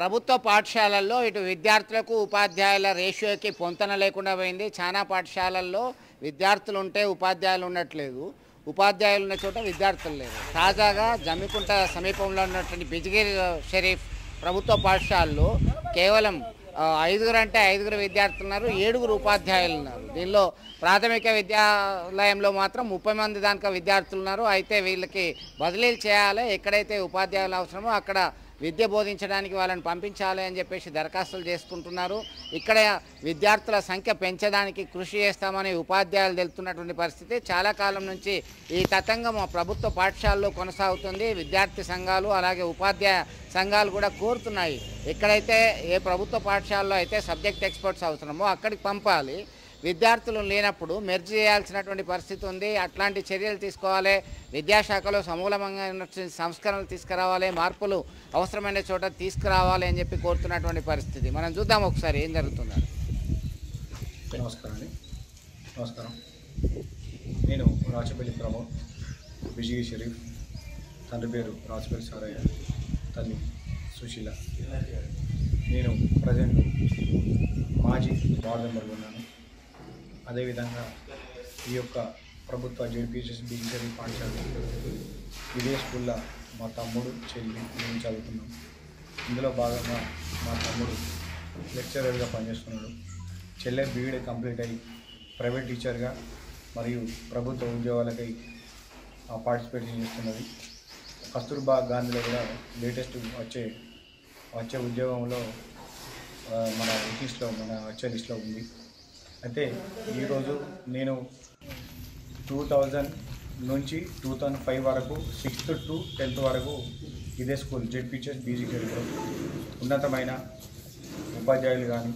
ప్రభుత్వ పాఠశాలల్లో ఇటు విద్యార్థులకు ఉపాధ్యాయుల రేషియోకి పొంతన లేకుండా పోయింది చాలా పాఠశాలల్లో విద్యార్థులు ఉంటే ఉపాధ్యాయులు ఉండట్లేదు ఉపాధ్యాయులు ఉన్న చోట విద్యార్థులు లేరు తాజాగా జమ్మికుంట సమీపంలో ఉన్నటువంటి బిజిగిరి షరీఫ్ ప్రభుత్వ పాఠశాలలో కేవలం ఆ, ఐదుగురు అంటే ఐదుగురు విద్యార్థులు ఉన్నారు ఏడుగురు ఉపాధ్యాయులు ఉన్నారు దీనిలో ప్రాథమిక విద్యాలయంలో మాత్రం ముప్పై మంది దానిక విద్యార్థులు ఉన్నారు అయితే వీళ్ళకి బదిలీలు చేయాలి ఎక్కడైతే ఉపాధ్యాయులు అవసరమో అక్కడ విద్య బోధించడానికి వాళ్ళని పంపించాలి అని చెప్పేసి దరఖాస్తులు చేసుకుంటున్నారు ఇక్కడ విద్యార్థుల సంఖ్య పెంచడానికి కృషి చేస్తామని ఉపాధ్యాయులు తెలుపుతున్నటువంటి పరిస్థితి చాలా కాలం నుంచి ఈ తతంగం మా ప్రభుత్వ పాఠశాలలో కొనసాగుతుంది విద్యార్థి సంఘాలు అలాగే ఉపాధ్యాయ సంఘాలు కూడా కోరుతున్నాయి ఎక్కడైతే ఏ ప్రభుత్వ పాఠశాలలో అయితే సబ్జెక్ట్ ఎక్స్పర్ట్స్ అవసరమో అక్కడికి పంపాలి విద్యార్థులు లేనప్పుడు మెర్జ్ చేయాల్సినటువంటి పరిస్థితి ఉంది అట్లాంటి చర్యలు తీసుకోవాలి విద్యాశాఖలో సమూలమైన సంస్కరణలు తీసుకురావాలి మార్పులు అవసరమైన చోట తీసుకురావాలి అని చెప్పి కోరుతున్నటువంటి పరిస్థితి మనం చూద్దాం ఒకసారి ఏం జరుగుతుందో నమస్కారం అండి నమస్కారం నేను రాచపల్లి ప్రమోద్ విజయ్ షరీఫ్ తండ్రి పేరు రాచపల్లి సారయ్య తల్లి సుశీల నేను ప్రజెంట్ మాజీ వార్డు మెంబర్గా ఉన్నాను అదేవిధంగా ఈ యొక్క ప్రభుత్వ జెడ్పీహెచ్ఎస్ బిజినరీ పాఠశాల ఇదే స్కూల్లో మా తమ్ముడు చెల్లి మేము చదువుతున్నాం ఇందులో భాగంగా మా తమ్ముడు లెక్చరర్గా పనిచేస్తున్నాడు చెల్లె బీఈడీ కంప్లీట్ అయ్యి ప్రైవేట్ టీచర్గా మరియు ప్రభుత్వ ఉద్యోగాలకై ఆ, పార్టిసిపేట్ చేస్తున్నది కస్తూర్బా గాంధీలో కూడా లేటెస్ట్ వచ్చే వచ్చే ఉద్యోగంలో ఆ, మన లిస్ట్లో మన వచ్చే లిస్ట్లో ఉంది అయితే ఈరోజు నేను టూ థౌజండ్ నుంచి టూ థౌజండ్ ఫైవ్ వరకు సిక్స్త్ టు టెన్త్ వరకు ఇదే స్కూల్ జెడ్పీహెచ్ఎస్ బీజీకేలో ఉన్నతమైన ఉపాధ్యాయులు కానీ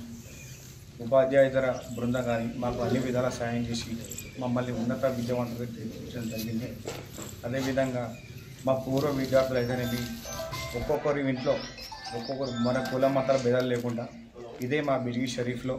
ఉపాధ్యాయుతర బృందం కానీ మాకు అన్ని విధాలా సాయం చేసి మమ్మల్ని ఉన్నత విద్యావంతులుగా తీర్చిదిద్దడం జరిగింది అదేవిధంగా మా పూర్వ విద్యార్థులు అయితేనేమి ఒక్కొక్కరి ఇంట్లో ఒక్కొక్కరు మన కుల మతాల భేదాలు లేకుండా ఇదే మా బిజిగి షరీఫ్లో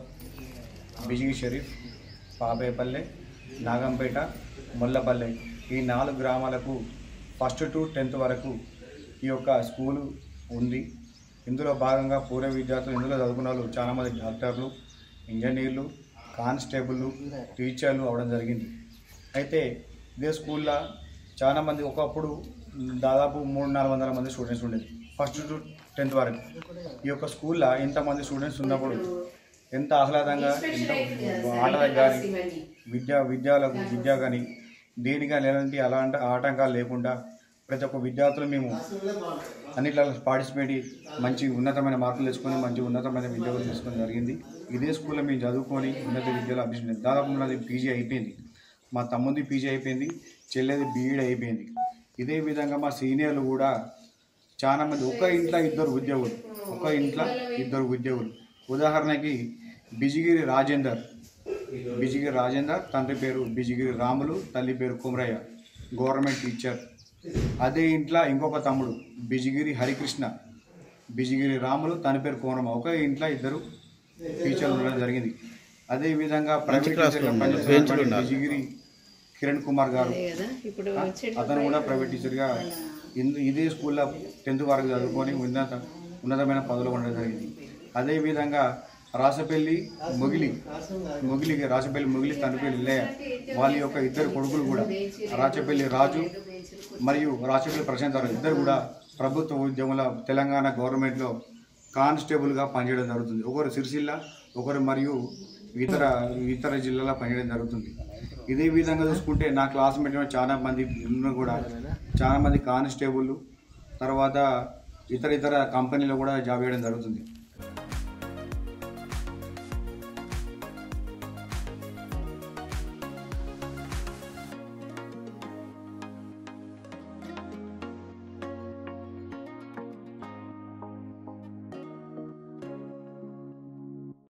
బిజిగి షరీఫ్ పాపేపల్లె నాగంపేట మొల్లపల్లె ఈ నాలుగు గ్రామాలకు ఫస్ట్ టు టెన్త్ వరకు ఈ యొక్క స్కూలు ఉంది ఇందులో భాగంగా పూర్వ విద్యార్థులు ఇందులో చదువుకున్న వాళ్ళు చాలామంది డాక్టర్లు ఇంజనీర్లు కానిస్టేబుళ్ళు టీచర్లు అవడం జరిగింది అయితే ఇదే స్కూల్లో చాలామంది ఒకప్పుడు దాదాపు మూడు నాలుగు వందల మంది స్టూడెంట్స్ ఉండేది ఫస్ట్ టు టెన్త్ వరకు ఈ యొక్క స్కూల్లో ఇంతమంది స్టూడెంట్స్ ఉన్నప్పుడు ఎంత ఆహ్లాదంగా ఎంత ఆటలకు కానీ విద్యా విద్యాలకు విద్య కానీ దేనికి కానీ ఎలాంటి అలాంటి ఆటంకాలు లేకుండా ప్రతి ఒక్క విద్యార్థులు మేము అన్నిట్లో పార్టిసిపేట్ అయ్యి మంచి ఉన్నతమైన మార్కులు తెచ్చుకొని మంచి ఉన్నతమైన విద్యలు తీసుకోవడం జరిగింది ఇదే స్కూల్లో మేము చదువుకొని ఉన్నత విద్యలో అభ్యసించింది దాదాపు నాది పీజీ అయిపోయింది మా తమ్ముది పీజీ అయిపోయింది చెల్లెది బీఈడీ అయిపోయింది ఇదే విధంగా మా సీనియర్లు కూడా చాలా మంది ఒక ఇంట్లో ఇద్దరు ఉద్యోగులు ఒక ఇంట్లో ఇద్దరు ఉద్యోగులు ఉదాహరణకి బిజిగిరి రాజేందర్ బిజిగిరి రాజేందర్ తండ్రి పేరు బిజిగిరి రాములు తల్లి పేరు కుమరయ్య గవర్నమెంట్ టీచర్ అదే ఇంట్లో ఇంకొక తమ్ముడు బిజిగిరి హరికృష్ణ బిజిగిరి రాములు తన పేరు కోనమ్మ ఒక ఇంట్లో ఇద్దరు టీచర్లు ఉండడం జరిగింది అదే విధంగా ప్రైవేట్ టీచర్గా పనిచేస్తున్నటువంటి బిజిగిరి కిరణ్ కుమార్ గారు ఇప్పుడు అతను కూడా ప్రైవేట్ టీచర్గా ఇందు ఇదే స్కూల్లో టెన్త్ వరకు చదువుకొని ఉన్నత ఉన్నతమైన పదవిలో ఉండడం జరిగింది అదేవిధంగా రాసపల్లి మొగిలి మొగిలికి రాసపల్లి మొగిలి తండ్రిపల్లి ఇల్లయ్య వాళ్ళ యొక్క ఇద్దరు కొడుకులు కూడా రాచపల్లి రాజు మరియు రాచపల్లి ప్రశాంత్ రావు ఇద్దరు కూడా ప్రభుత్వ ఉద్యోగుల తెలంగాణ గవర్నమెంట్లో కానిస్టేబుల్గా పనిచేయడం జరుగుతుంది ఒకరు సిరిసిల్ల ఒకరు మరియు ఇతర ఇతర జిల్లాలో పనిచేయడం జరుగుతుంది ఇదే విధంగా చూసుకుంటే నా క్లాస్మేట్ చాలా మంది ఉన్న కూడా చాలా మంది కానిస్టేబుల్ తర్వాత ఇతర ఇతర కంపెనీలో కూడా జాబ్ చేయడం జరుగుతుంది